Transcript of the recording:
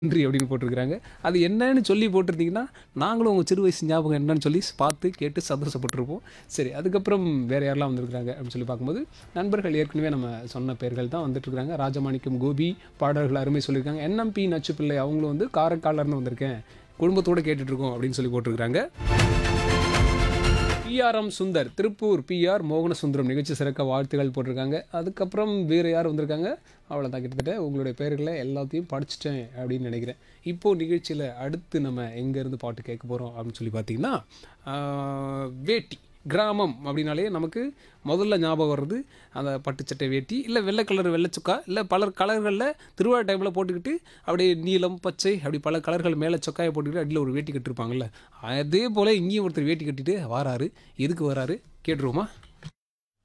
நன்றி அப்படின்னு போட்டிருக்கிறாங்க அது என்னன்னு சொல்லி போட்டிருந்தீங்கன்னா நாங்களும் உங்கள் சிறு வயசு ஞாபகம் என்னன்னு சொல்லி பார்த்து கேட்டு சந்தோஷப்பட்டிருப்போம் சரி அதுக்கப்புறம் வேறு யாரெல்லாம் வந்திருக்கிறாங்க அப்படின்னு சொல்லி பார்க்கும்போது நண்பர்கள் ஏற்கனவே நம்ம சொன்ன பேர்கள் தான் வந்துட்டுருக்காங்க ராஜமாணிக்கம் கோபி பாடல்கள் அருமை சொல்லியிருக்காங்க என்எம்பி நச்சுப்பிள்ளை அவங்களும் வந்து காரைக்காலர்னு வந்திருக்கேன் குடும்பத்தோடு கேட்டுட்ருக்கோம் அப்படின்னு சொல்லி போட்டிருக்கிறாங்க பிஆர்எம் சுந்தர் திருப்பூர் பிஆர் மோகன சுந்தரம் நிகழ்ச்சி சிறக்க வாழ்த்துகள் போட்டிருக்காங்க அதுக்கப்புறம் வேறு யார் வந்திருக்காங்க அவ்வளோதான் கிட்டத்தட்ட உங்களுடைய பெயர்களை எல்லாத்தையும் படிச்சிட்டேன் அப்படின்னு நினைக்கிறேன் இப்போது நிகழ்ச்சியில் அடுத்து நம்ம எங்கேருந்து பாட்டு கேட்க போகிறோம் அப்படின்னு சொல்லி பார்த்தீங்கன்னா ஆஹ், வேட்டி கிராமம் அப்படின்னாலே நமக்கு முதல்ல ஞாபகம் வர்றது அந்த பட்டுச்சட்டை வேட்டி இல்லை வெள்ளை கலர் வெள்ளைச்சொக்கா இல்லை பல கலர்களில் திருவிழா டைமில் போட்டுக்கிட்டு அப்படியே நீலம் பச்சை அப்படி பல கலர்கள் மேலே சொக்காயை போட்டுக்கிட்டு அடியில் ஒரு வேட்டி கட்டிருப்பாங்கல்ல அதே போல் இங்கேயும் ஒருத்தர் வேட்டி கட்டிட்டு வராரு எதுக்கு வராரு கேட்டுருவோமா